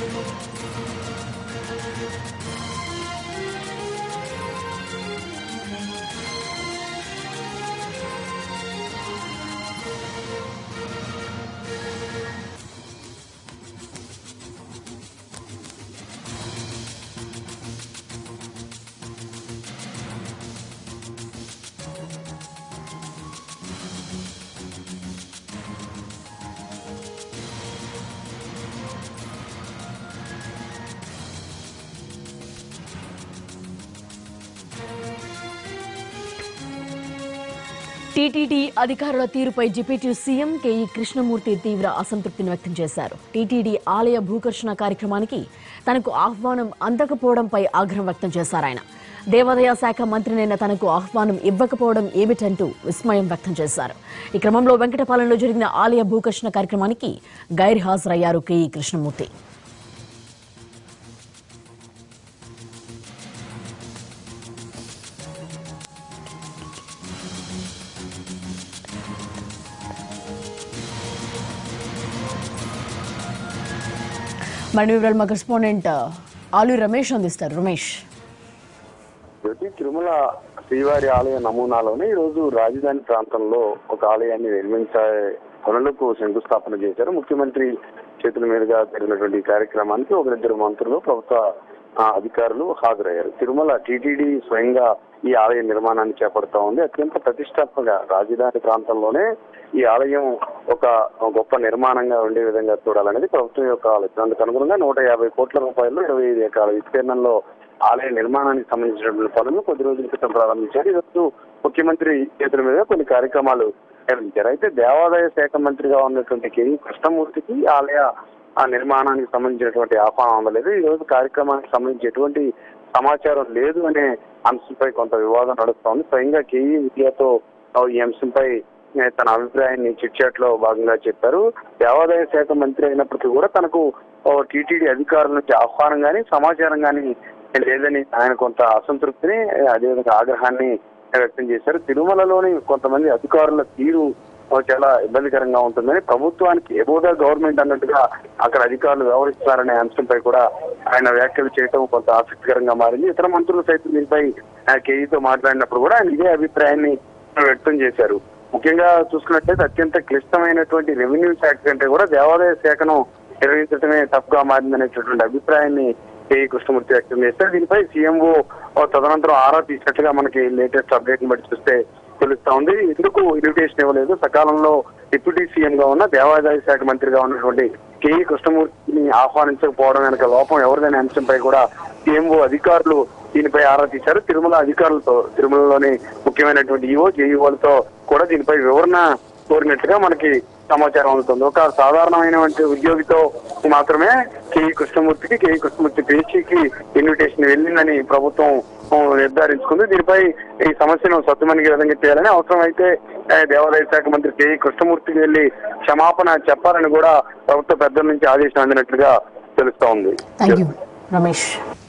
TTD అధికారుల తీరుపై deputy CM K E Krishnamurthy తీవ్ర అసంతృప్తిని వ్యక్తం చేశారు టీటీడీ ఆలయ భూకర్షణ కార్యక్రమానికి తనకు ఆహ్వానం అందకపోవడంపై ఆగ్రహం వ్యక్తం చేశారు ఆయన దేవాదాయ శాఖ మంత్రినైన తనకు ఆహ్వానం ఇవ్వకపోవడం ఏమిటంటూ విస్మయం వ్యక్తం చేశారు ఈ క్రమంలో వెంకటపాలెంలో జరిగిన ఆలయ భూకర్షణ కార్యక్రమానికి గైర్హాజరయ్యారు కేఈ కృష్ణమూర్తి మరి వివరాలు మా కరెస్పాండెంట్ ఆలు రమేష్ అందిస్తారు రమేష్ జ్యోతి తిరుమల శ్రీవారి ఆలయ నమూనాలోనే ఈ రోజు రాజధాని ప్రాంతంలో ఒక ఆలయాన్ని నిర్మించే పనులకు శంకుస్థాపన చేశారు ముఖ్యమంత్రి చేతుల మీదుగా జరిగినటువంటి ఈ కార్యక్రమానికి ఒకరిద్దరు మంత్రులు ప్రభుత్వ ఆ, అధికారులు హాజరయ్యారు తిరుమల టీటీడీ స్వయంగా ఈ ఆలయ నిర్మాణాన్ని చేపడతా ఉంది అత్యంత ప్రతిష్టాత్మక రాజధాని ప్రాంతంలోనే ఈ ఆలయం ఒక గొప్ప నిర్మాణంగా ఉండే విధంగా చూడాలనేది ప్రభుత్వం యొక్క ఆలోచన అందుకు అనుగుణంగా నూట యాభై కోట్ల రూపాయలు ఇరవై ఐదు ఎకరాల విస్తీర్ణంలో ఆలయ నిర్మాణానికి సంబంధించినటువంటి పనులను కొద్ది రోజుల క్రితం ప్రారంభించారు ఈరోజు ముఖ్యమంత్రి చేతుల మీద కొన్ని కార్యక్రమాలు నిర్వహించారు అయితే దేవాదాయ శాఖ మంత్రిగా ఉన్నటువంటి కేవీ కృష్ణమూర్తికి ఆలయ ఆ నిర్మాణానికి సంబంధించినటువంటి ఆహ్వానం అందలేదు ఈ రోజు కార్యక్రమానికి సంబంధించి ఎటువంటి సమాచారం లేదు అనే అంశంపై కొంత వివాదం నడుస్తోంది స్వయంగా కేఈ విద్యతో ఈ అంశంపై ఏ, తన అభిప్రాయాన్ని చిట్చాట్ లో భాగంగా చెప్పారు దేవాదాయ శాఖ మంత్రి అయినప్పటికీ కూడా తనకు టీటీడీ అధికారుల నుంచి ఆహ్వానం గాని సమాచారం గాని లేదని ఆయన కొంత అసంతృప్తిని అదేవిధంగా ఆగ్రహాన్ని వ్యక్తం చేశారు తిరుమలలోని కొంతమంది అధికారుల తీరు ఓ చాలా ఇబ్బందికరంగా ఉంటుందని ప్రభుత్వానికి ఎబోదా గవర్నమెంట్ అన్నట్టుగా అక్కడ అధికారులు వ్యవహరిస్తున్నారనే అంశంపై కూడా ఆయన వ్యాఖ్యలు చేయడం కొంత ఆసక్తికరంగా మారింది ఇతర మంత్రులు సైతం దీనిపై ఆ, కేఈతో మాట్లాడినప్పుడు కూడా ఆయన ఇదే అభిప్రాయాన్ని వ్యక్తం చేశారు ముఖ్యంగా చూసుకున్నట్లయితే అత్యంత క్లిష్టమైనటువంటి రెవెన్యూ శాఖ కంటే కూడా దేవాదాయ శాఖను నిర్వహించడమే తప్పుగా మారిందనేటటువంటి అభిప్రాయాన్ని కేఈ కృష్ణమూర్తి వ్యక్తం చేశారు దీనిపై సీఎంఓ తదనంతరం ఆరా తీసినట్లుగా మనకి లేటెస్ట్ అప్డేట్ ని బట్టి చూస్తే తెలుస్తా ఉంది ఎందుకు ఇన్విటేషన్ ఇవ్వలేదు సకాలంలో డిప్యూటీ సీఎం గా ఉన్న దేవాదాయ శాఖ మంత్రిగా ఉన్నటువంటి కేఈ కృష్ణమూర్తిని ఆహ్వానించకపోవడం వెనక లోపం ఎవరిదనే అంశంపై కూడా సీఎంఓ అధికారులు దీనిపై ఆరా తీశారు తిరుమల అధికారులతో తిరుమలలోని ముఖ్యమైనటువంటి ఈఓ జేఈఓలతో కూడా దీనిపై వివరణ కోరినట్టుగా మనకి సమాచారం అందుతుంది ఒక సాధారణమైనటువంటి ఉద్యోగితో మాత్రమే కేఈ కృష్ణమూర్తికి కేఈ కృష్ణమూర్తి పేచీకి ఇన్విటేషన్ వెళ్ళిందని ప్రభుత్వం ఆ, నిర్ధారించుకుంది దీనిపై ఈ సమస్యను సత్తుమణికి విధంగా చేయాలని అవసరమైతే ఆ, దేవాదాయ శాఖ మంత్రి కేఈ కృష్ణమూర్తికి వెళ్లి క్షమాపణ చెప్పాలని కూడా ప్రభుత్వ పెద్దల నుంచి ఆదేశం అందినట్లుగా తెలుస్తా ఉంది థ్యాంక్ యూ రమేష్